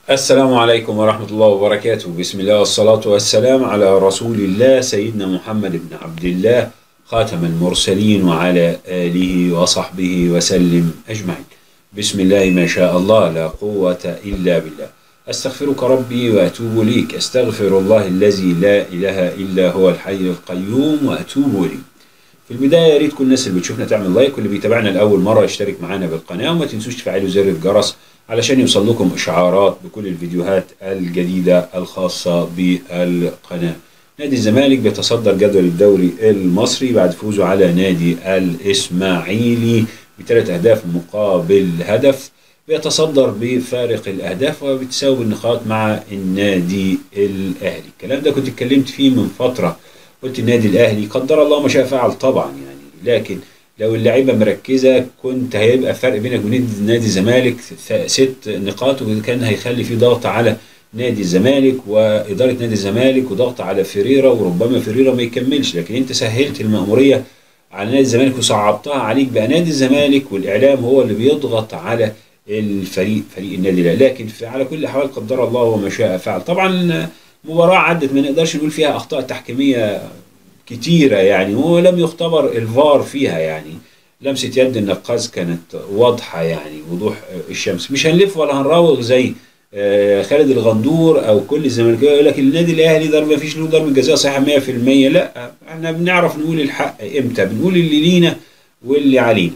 السلام عليكم ورحمة الله وبركاته بسم الله والصلاة والسلام على رسول الله سيدنا محمد بن عبد الله خاتم المرسلين وعلى آله وصحبه وسلم أجمعين بسم الله ما شاء الله لا قوة إلا بالله أستغفرك ربي وأتوب إليك أستغفر الله الذي لا إله إلا هو الحي القيوم وأتوب إليه في البداية يا ريت كل الناس اللي بتشوفنا تعمل لايك واللي بيتابعنا لأول مرة يشترك معانا بالقناة وما تنسوش تفعلوا زر الجرس علشان يوصل لكم إشعارات بكل الفيديوهات الجديدة الخاصة بالقناة نادي الزمالك بيتصدر جدول الدوري المصري بعد فوزه على نادي الإسماعيلي بثلاث أهداف مقابل هدف بيتصدر بفارق الأهداف وبتساوي بالنقاط مع النادي الأهلي الكلام ده كنت اتكلمت فيه من فترة قلت النادي الأهلي قدر الله ما شاء فعل طبعا يعني لكن لو اللعيبه مركزه كنت هيبقى فرق بينك وبين نادي الزمالك ست نقاط وكان هيخلي في ضغط على نادي الزمالك واداره نادي الزمالك وضغط على فيريرا وربما فيريرا ما يكملش لكن انت سهلت المأموريه على نادي الزمالك وصعبتها عليك بقى نادي الزمالك والاعلام هو اللي بيضغط على الفريق فريق النادي الاهلي لكن على كل الاحوال قدر الله وما شاء فعل طبعا مباراه عدت ما نقدرش نقول فيها اخطاء تحكيميه كتيرة يعني ولم يختبر الفار فيها يعني لمسة يد النقاز كانت واضحة يعني وضوح الشمس مش هنلف ولا هنراوغ زي خالد الغندور او كل الزمالكاويه يقول لك النادي الاهلي ضرب ما فيش له ضربه جزاء صحيحه 100% لا احنا بنعرف نقول الحق امتى بنقول اللي لينا واللي علينا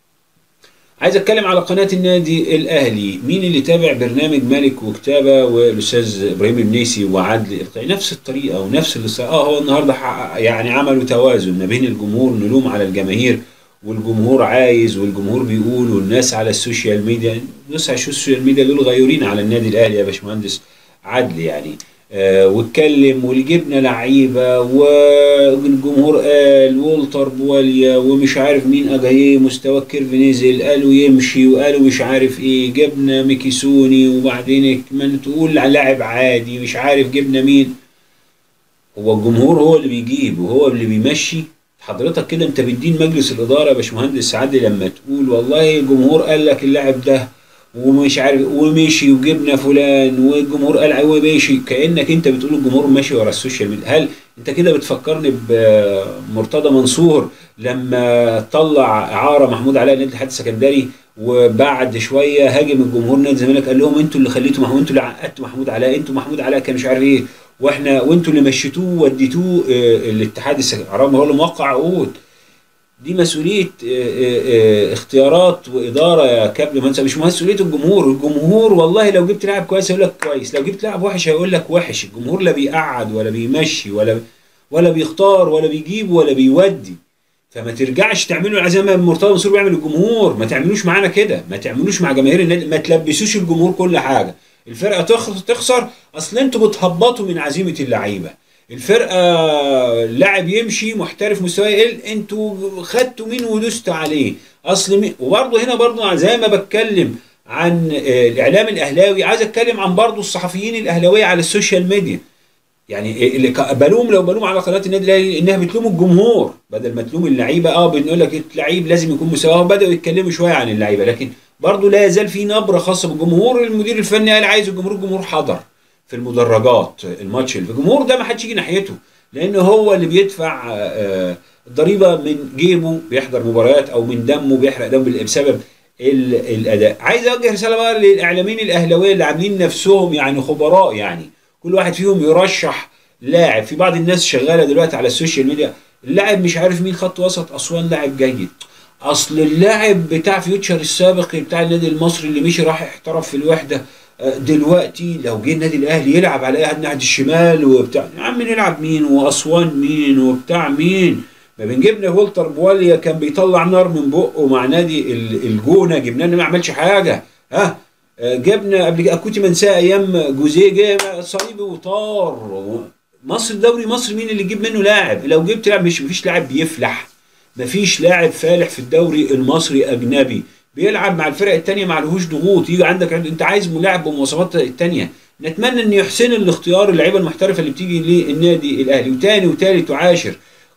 عايز اتكلم على قناه النادي الاهلي مين اللي تابع برنامج ملك وكتابه والاستاذ ابراهيم النيسي وعدل القي نفس الطريقه ونفس اللي اه هو النهارده يعني عملوا توازن ما بين الجمهور نلوم على الجماهير والجمهور عايز والجمهور بيقول والناس على السوشيال ميديا الناس على السوشيال ميديا دول غيورين على النادي الاهلي يا باشمهندس عدل يعني آه واتكلم وجبنا لعيبه والجمهور قال والتر بواليا ومش عارف مين اجاييه مستوى الكيرف نزل قالوا يمشي وقالوا مش عارف ايه جبنا ميكيسوني وبعدين كمان تقول لاعب عادي مش عارف جبنا مين هو الجمهور هو اللي بيجيب وهو اللي بيمشي حضرتك كده انت بتدين مجلس الاداره يا باشمهندس عادل لما تقول والله الجمهور قال لك اللاعب ده ومش عارف ومشي وجبنا فلان والجمهور قال ومشي كانك انت بتقول الجمهور ماشي ورا السوشيال ميديا هل انت كده بتفكرني بمرتضى منصور لما طلع اعاره محمود علاء نادي الاتحاد السكندري وبعد شويه هاجم الجمهور نادي الزمالك قال لهم انتوا اللي خليتوا محمود انتوا اللي عقدتوا محمود علاء انتوا محمود علاء كان مش عارف ايه واحنا وانتوا اللي مشيتوه ووديتوه اه الاتحاد السكندري رغم هو اللي موقع عقود دي مسؤوليه اه اه اختيارات واداره يا كابتن مهندس مش مسؤوليه الجمهور الجمهور والله لو جبت لاعب كويس هيقول لك كويس لو جبت لاعب وحش هيقول لك وحش الجمهور لا بيقعد ولا بيمشي ولا ولا بيختار ولا بيجيب ولا بيودي فما ترجعش تعملوا زي ما مرتضى منصور بيعمل الجمهور ما تعملوش معانا كده ما تعملوش مع جماهير النادي ما تلبسوش الجمهور كل حاجه الفرقه تخسر اصل انتوا بتهبطوا من عزيمه اللعيبه الفرقه لاعب يمشي محترف مستواه يقل انتوا خدتوا مين ودوستوا عليه اصل مين وبرضه هنا برضه زي ما بتكلم عن الاعلام الاهلاوي عايز اتكلم عن برضه الصحفيين الاهلاويه على السوشيال ميديا يعني اللي بلوم لو بلوم على قناه النادي الاهلي انها بتلوم الجمهور بدل ما تلوم اللعيبه اه بنقول لك اللعيب لازم يكون مستواه بداوا يتكلموا شويه عن اللعيبه لكن برضه لا يزال في نبره خاصه بالجمهور المدير الفني قال عايز الجمهور الجمهور حضر في المدرجات الماتش الجمهور ده ما حدش يجي ناحيته لان هو اللي بيدفع ضريبه من جيبه بيحضر مباريات او من دمه بيحرق دم بسبب الاداء عايز اوجه رساله بقى للاعلاميين الاهلاويه اللي عاملين نفسهم يعني خبراء يعني كل واحد فيهم يرشح لاعب في بعض الناس شغاله دلوقتي على السوشيال ميديا اللاعب مش عارف مين خط وسط اسوان لاعب جيد اصل اللاعب بتاع فيوتشر السابق بتاع النادي المصري اللي مشي راح احترف في الوحده دلوقتي لو جه النادي الاهلي يلعب على اي ناحيه الشمال وبتاع يا عم نلعب مين واسوان مين وبتاع مين ما بنجيبنا فولتر بواليا كان بيطلع نار من بقه مع نادي الجونه جبناه ما عملش حاجه ها جبنا قبل اكوتي منساه ايام جوزيه جه صليبي وطار مصر دوري مصر مين اللي يجيب منه لاعب لو جبت لاعب مش مفيش لاعب بيفلح مفيش لاعب فالح في الدوري المصري اجنبي بيلعب مع الفرق التانية ما عليهوش ضغوط يجي عندك انت عايز ملاعب بمواصفات التانية نتمنى ان يحسن الاختيار اللعيبه المحترفه اللي بتيجي للنادي الاهلي وتاني وتالت وعاشر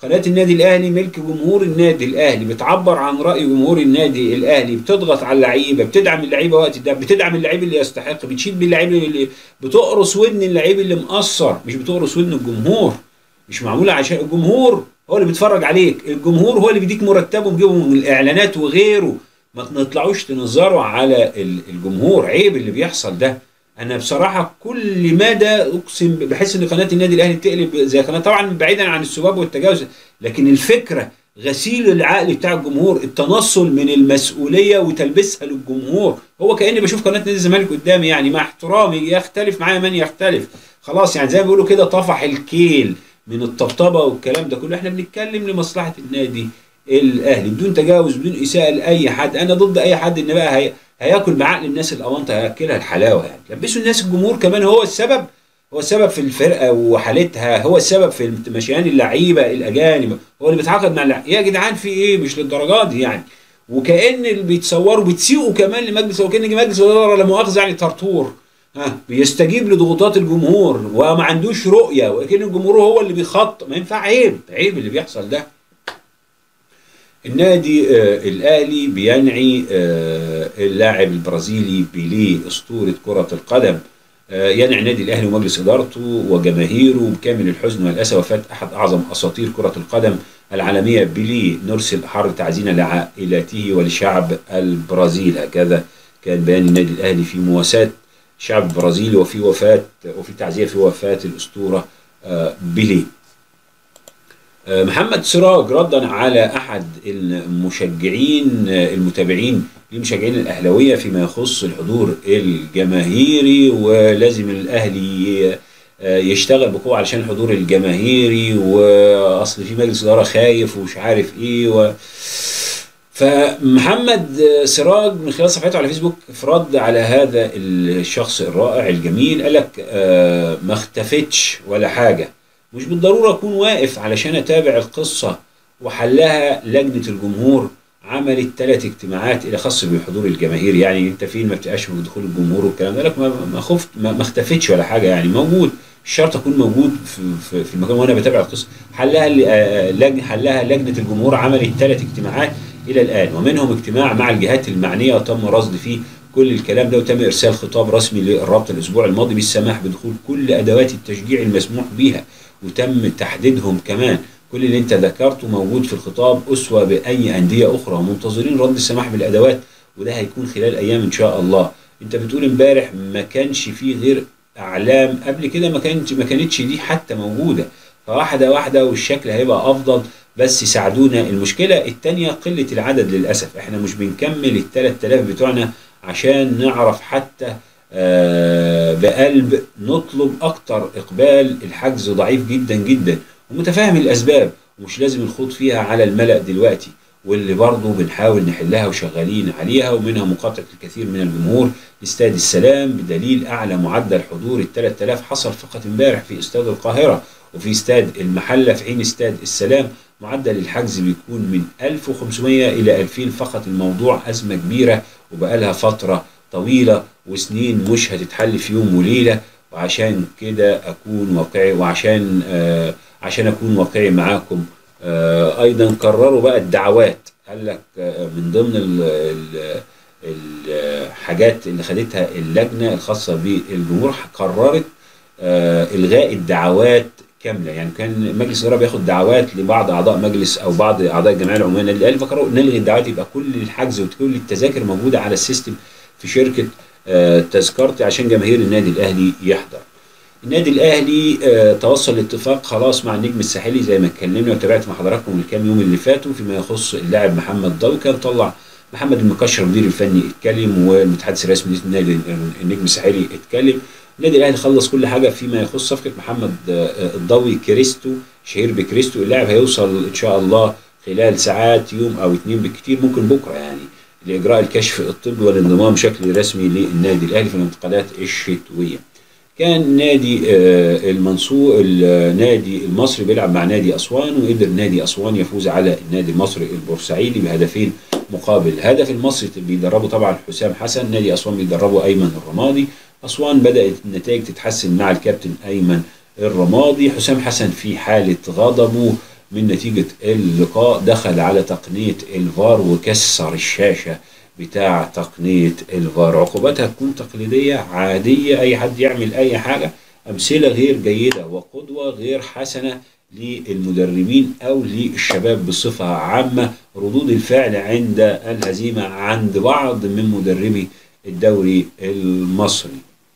قناه النادي الاهلي ملك جمهور النادي الاهلي بتعبر عن راي جمهور النادي الاهلي بتضغط على اللعيبه بتدعم اللعيبه وقت ده بتدعم اللعيب اللي يستحق بتشيد باللعيب اللي بتقرص ودن اللعيب اللي مقصر مش بتقرص ودن الجمهور مش معموله عشان الجمهور هو اللي بيتفرج عليك الجمهور هو اللي بيديك مرتبه وبيجيبه من الاعلانات وغيره ما تطلعوش تنظروا على الجمهور عيب اللي بيحصل ده انا بصراحه كل مدى اقسم بحس ان قناه النادي الاهلي بتقلب زي قناه طبعا بعيدا عن السباب والتجاوز لكن الفكره غسيل العقل بتاع الجمهور التنصل من المسؤوليه وتلبسها للجمهور هو كاني بشوف قناه نادي الزمالك قدامي يعني مع احترامي يختلف معايا من يختلف خلاص يعني زي ما بيقولوا كده طفح الكيل من الطبطبه والكلام ده كله احنا بنتكلم لمصلحه النادي الاهلي بدون تجاوز بدون اساءه لاي حد انا ضد اي حد ان بقى هي هياكل بعقل الناس الاونطه هياكلها الحلاوه يعني لبسوا الناس الجمهور كمان هو السبب هو السبب في الفرقه وحالتها هو السبب في مشيان اللعيبه الاجانب هو اللي بيتعاقد مع اللعيبه يا جدعان في ايه مش للدرجات دي يعني وكان اللي بيتصوروا بتسيئوا كمان لمجلس وكان مجلس الاداره لا مؤاخذه يعني طرطور ها بيستجيب لضغوطات الجمهور وما عندوش رؤيه وكان الجمهور هو اللي بيخط ما ينفع عيب عيب اللي بيحصل ده النادي آه الاهلي بينعي آه اللاعب البرازيلي بيليه اسطوره كره القدم آه ينعي النادي الاهلي ومجلس ادارته وجماهيره بكامل الحزن والاسى وفاه احد اعظم اساطير كره القدم العالميه بيليه نرسل احر تعزينا لعائلته ولشعب البرازيل هكذا كان بيان النادي الاهلي في مواساه الشعب البرازيلي وفي وفاه وفي تعزيه في وفاه الاسطوره بيليه محمد سراج ردا على احد المشجعين المتابعين لمشجعين الاهلاويه فيما يخص الحضور الجماهيري ولازم الاهلي يشتغل بقوه علشان الحضور الجماهيري واصل في مجلس اداره خايف ومش عارف ايه و فمحمد سراج من خلال صفحته على فيسبوك في رد على هذا الشخص الرائع الجميل قال لك ما اختفتش ولا حاجه مش بالضرورة أكون واقف علشان أتابع القصة وحلها لجنة الجمهور عملت ثلاث اجتماعات إلى خاص بحضور الجماهير يعني أنت فين ما بتبقاش من دخول الجمهور والكلام ده لك ما, ما خفت ما, ما اختفتش ولا حاجة يعني موجود مش شرط أكون موجود في, في, في المكان وأنا بتابع القصة حلها لجنة حلها لجنة الجمهور عملت ثلاث اجتماعات إلى الآن ومنهم اجتماع مع الجهات المعنية وتم رصد فيه كل الكلام ده وتم ارسال خطاب رسمي للرابطه الاسبوع الماضي بالسماح بدخول كل ادوات التشجيع المسموح بها وتم تحديدهم كمان كل اللي انت ذكرته موجود في الخطاب اسوه باي انديه اخرى ومنتظرين رد السماح بالادوات وده هيكون خلال ايام ان شاء الله انت بتقول امبارح ما كانش فيه غير اعلام قبل كده ما كانت ما كانتش دي حتى موجوده فواحده واحده والشكل هيبقى افضل بس يساعدونا المشكله الثانيه قله العدد للاسف احنا مش بنكمل ال 3000 بتوعنا عشان نعرف حتى آه بقلب نطلب اكتر اقبال الحجز ضعيف جدا جدا ومتفاهم الاسباب ومش لازم الخوض فيها على الملأ دلوقتي واللي برضه بنحاول نحلها وشغالين عليها ومنها مقاطعة الكثير من الجمهور لاستاد السلام بدليل أعلى معدل حضور ال 3000 حصل فقط امبارح في استاد القاهرة وفي استاد المحلة في حين استاد السلام معدل الحجز بيكون من 1500 إلى 2000 فقط الموضوع أزمة كبيرة وبقالها فترة طويلة وسنين مش هتتحل في يوم وليلة وعشان كده أكون واقعي وعشان آه عشان أكون واقعي معاكم آه أيضا قرروا بقى الدعوات قال لك آه من ضمن ال ال الحاجات اللي خدتها اللجنة الخاصة بالجمهور قررت آه إلغاء الدعوات كامله يعني كان مجلس الاداره بياخد دعوات لبعض اعضاء مجلس او بعض اعضاء الجمعيه العموميه للنادي الاهلي فقرروا نلغي الدعوات يبقى كل الحجز وكل التذاكر موجوده على السيستم في شركه آه تذكرتي عشان جماهير النادي الاهلي يحضر. النادي الاهلي آه توصل لاتفاق خلاص مع النجم الساحلي زي ما اتكلمنا وتابعت مع حضراتكم الكام يوم اللي فاتوا فيما يخص اللاعب محمد ضوي كان طلع محمد المكشر المدير الفني اتكلم والمتحدث الرسمي للنادي النجم الساحلي اتكلم النادي الاهلي خلص كل حاجه فيما يخص صفقه محمد الضوي كريستو شهير بكريستو اللاعب هيوصل ان شاء الله خلال ساعات يوم او اتنين بالكثير ممكن بكره يعني لاجراء الكشف الطبي والانضمام بشكل رسمي للنادي الاهلي في الانتقالات الشتويه. كان نادي المنصور النادي المصري بيلعب مع نادي اسوان وقدر نادي اسوان يفوز على النادي المصري البورسعيدي بهدفين مقابل هدف المصري بيدربه طبعا حسام حسن نادي اسوان بيدربه ايمن الرمادي اسوان بدات النتائج تتحسن مع الكابتن ايمن الرمادي حسام حسن في حاله غضبه من نتيجة اللقاء دخل على تقنية الفار وكسر الشاشة بتاع تقنية الفار عقوبتها تكون تقليدية عادية أي حد يعمل أي حاجة أمثلة غير جيدة وقدوة غير حسنة للمدربين أو للشباب بصفة عامة ردود الفعل عند الهزيمة عند بعض من مدربي الدوري المصري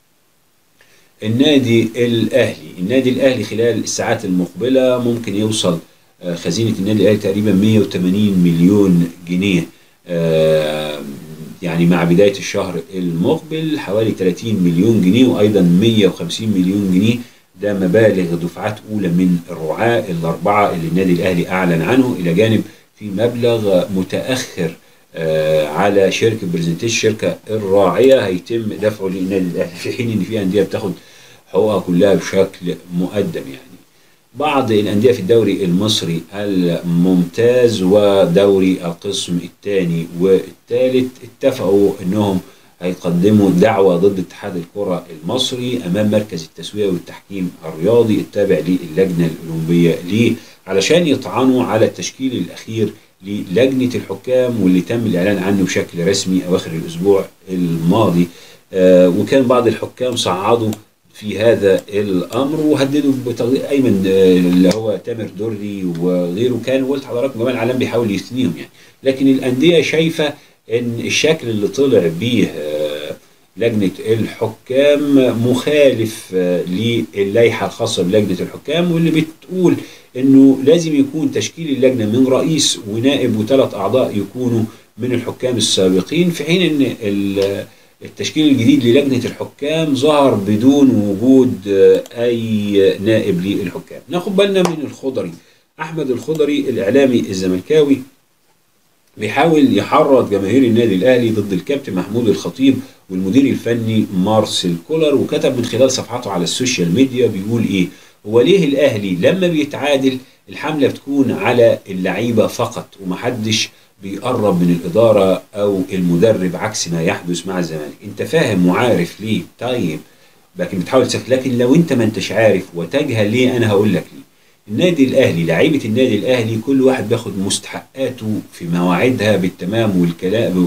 النادي الأهلي النادي الأهلي خلال الساعات المقبلة ممكن يوصل آه، خزينة النادي الأهلي تقريبا 180 مليون جنيه آه، يعني مع بداية الشهر المقبل حوالي 30 مليون جنيه وأيضا 150 مليون جنيه ده مبالغ دفعات أولى من الرعاة الأربعة اللي النادي الأهلي أعلن عنه إلى جانب في مبلغ متأخر آه، على شركة برزنتيش الشركة الراعية هيتم دفعه للنادي الأهلي في حين إن في أندية بتاخد حقوقها كلها بشكل مقدم يعني بعض الأندية في الدوري المصري الممتاز ودوري القسم الثاني والثالث اتفقوا أنهم هيقدموا دعوة ضد اتحاد الكرة المصري أمام مركز التسوية والتحكيم الرياضي التابع للجنة الأولمبية ليه علشان يطعنوا على التشكيل الأخير للجنة الحكام واللي تم الإعلان عنه بشكل رسمي أواخر الأسبوع الماضي آه وكان بعض الحكام صعدوا في هذا الامر وهددوا بتغيير ايمن آه، اللي هو تامر دري وغيره كان قلت حضراتكم جمال العالم بيحاول يثنيهم يعني لكن الانديه شايفه ان الشكل اللي طلع بيه آه، لجنه الحكام مخالف آه، للائحه الخاصه بلجنه الحكام واللي بتقول انه لازم يكون تشكيل اللجنه من رئيس ونائب وثلاث اعضاء يكونوا من الحكام السابقين في حين ان التشكيل الجديد للجنة الحكام ظهر بدون وجود آه، أي نائب للحكام ناخد بالنا من الخضري أحمد الخضري الإعلامي الزملكاوي بيحاول يحرض جماهير النادي الأهلي ضد الكابتن محمود الخطيب والمدير الفني مارسيل كولر وكتب من خلال صفحاته على السوشيال ميديا بيقول إيه هو ليه الأهلي لما بيتعادل الحملة بتكون على اللعيبة فقط ومحدش بيقرب من الإدارة أو المدرب عكس ما يحدث مع الزمالك أنت فاهم وعارف ليه طيب لكن بتحاول تسكت لكن لو أنت ما أنتش عارف وتجهل ليه أنا هقول لك ليه النادي الأهلي لعيبة النادي الأهلي كل واحد بياخد مستحقاته في مواعيدها بالتمام والكلام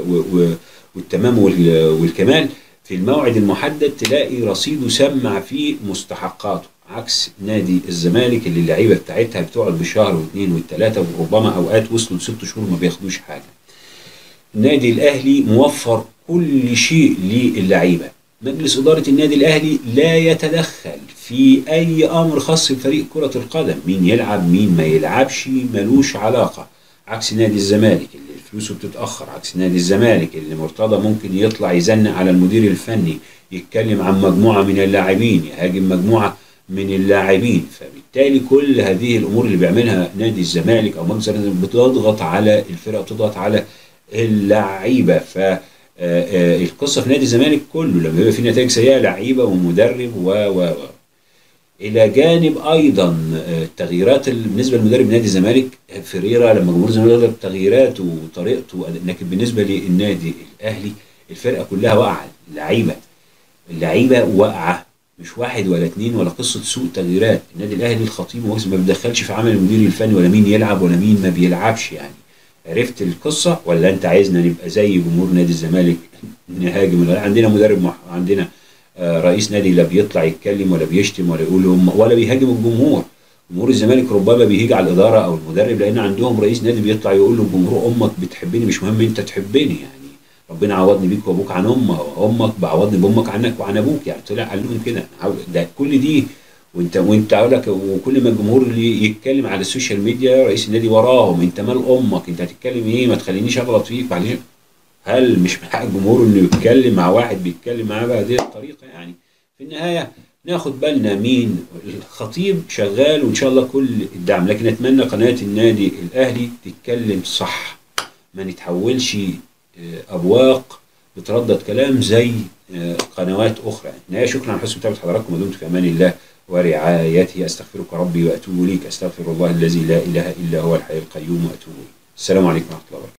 والتمام والكمال في الموعد المحدد تلاقي رصيده سمع فيه مستحقاته عكس نادي الزمالك اللي اللعيبه بتاعتها بتقعد بشهر واثنين والثلاثه وربما اوقات وصلوا لست شهور ما بياخدوش حاجه. النادي الاهلي موفر كل شيء للعيبه. مجلس اداره النادي الاهلي لا يتدخل في اي امر خاص بفريق كره القدم، مين يلعب مين ما يلعبش ملوش علاقه. عكس نادي الزمالك اللي فلوسه بتتاخر، عكس نادي الزمالك اللي مرتضى ممكن يطلع يزنق على المدير الفني، يتكلم عن مجموعه من اللاعبين، يهاجم مجموعه من اللاعبين فبالتالي كل هذه الامور اللي بيعملها نادي الزمالك او مجلس بتضغط على الفرقه بتضغط على اللعيبه ف آه، آه، القصه في نادي الزمالك كله لما بيبقى في نتائج سيئه لعيبه ومدرب و و الى جانب ايضا التغييرات آه، بالنسبه لمدرب نادي الزمالك فريرا لما جمهور الزمالك تغييراته وطريقته لكن بالنسبه للنادي الاهلي الفرقه كلها واقعه اللعيبه اللعيبه واقعه مش واحد ولا اتنين ولا قصه سوء تغييرات النادي الاهلي الخطيب ما بيدخلش في عمل المدير الفني ولا مين يلعب ولا مين ما بيلعبش يعني عرفت القصه ولا انت عايزنا نبقى زي جمهور نادي الزمالك نهاجم عندنا مدرب مح... عندنا آه رئيس نادي لا بيطلع يتكلم ولا بيشتم ولا يقول هم ولا بيهاجم الجمهور جمهور الزمالك ربما بيهيج على الاداره او المدرب لان عندهم رئيس نادي بيطلع يقول للجمهور امك بتحبني مش مهم انت تحبني يعني ربنا عوضني بيك وابوك عن امك وامك بعوضني بامك عنك وعن ابوك يعني طلع قال لهم كده ده كل دي وانت وانت اقول لك وكل ما الجمهور اللي يتكلم على السوشيال ميديا رئيس النادي وراهم انت مال امك انت هتتكلم ايه ما تخلينيش اغلط فيك معلش هل مش من حق الجمهور انه يتكلم مع واحد بيتكلم معاه بهذه الطريقه يعني في النهايه ناخد بالنا مين الخطيب شغال وان شاء الله كل الدعم لكن اتمنى قناه النادي الاهلي تتكلم صح ما نتحولش أبواق بتردد كلام زي آه، قنوات أخرى نهاية شكرا على حسن متابعة حضراتكم ودمتم في أمان الله ورعايته أستغفرك ربي وأتوب إليك أستغفر الله الذي لا إله إلا هو الحي القيوم وأتوب إليه السلام عليكم ورحمة الله وبركاته